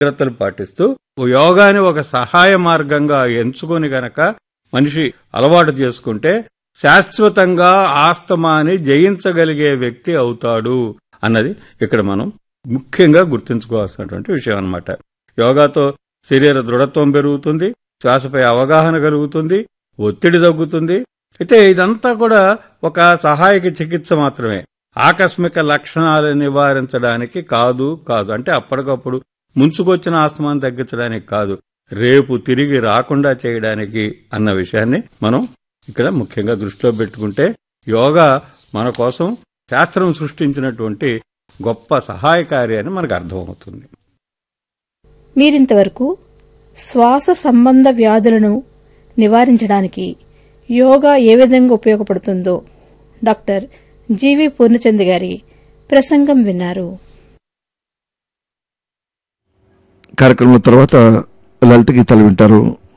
జాగ్రత్తలు పాటిస్తూ యోగాని ఒక సహాయ మార్గంగా ఎంచుకొని గనక మనిషి అలవాటు చేసుకుంటే శాశ్వతంగా ఆస్తమాని జయించగలిగే వ్యక్తి అవుతాడు అన్నది ఇక్కడ మనం ముఖ్యంగా గుర్తుంచుకోవాల్సినటువంటి విషయం అన్నమాట యోగాతో శరీర దృఢత్వం పెరుగుతుంది శ్వాసపై అవగాహన కలుగుతుంది ఒత్తిడి తగ్గుతుంది అయితే ఇదంతా కూడా ఒక సహాయక చికిత్స మాత్రమే ఆకస్మిక లక్షణాలు నివారించడానికి కాదు కాదు అంటే అప్పటికప్పుడు ముంచుకొచ్చిన ఆస్తమాన్ని తగ్గించడానికి కాదు రేపు తిరిగి రాకుండా చేయడానికి అన్న విషయాన్ని మనం ఇక్కడ ముఖ్యంగా దృష్టిలో పెట్టుకుంటే యోగా మన కోసం శాస్త్రం సృష్టించినటువంటి గొప్ప సహాయకారి అని మనకు అర్థమవుతుంది మీరింతవరకు శ్వాస సంబంధ వ్యాధులను నివారించడానికి యోగా ఏ విధంగా ఉపయోగపడుతుందో డాక్టర్ జీవి పూర్ణచంద్ గారి ప్రసంగం విన్నారు కార్యక్రమం తర్వాత లలిత గీతాలు వింటారు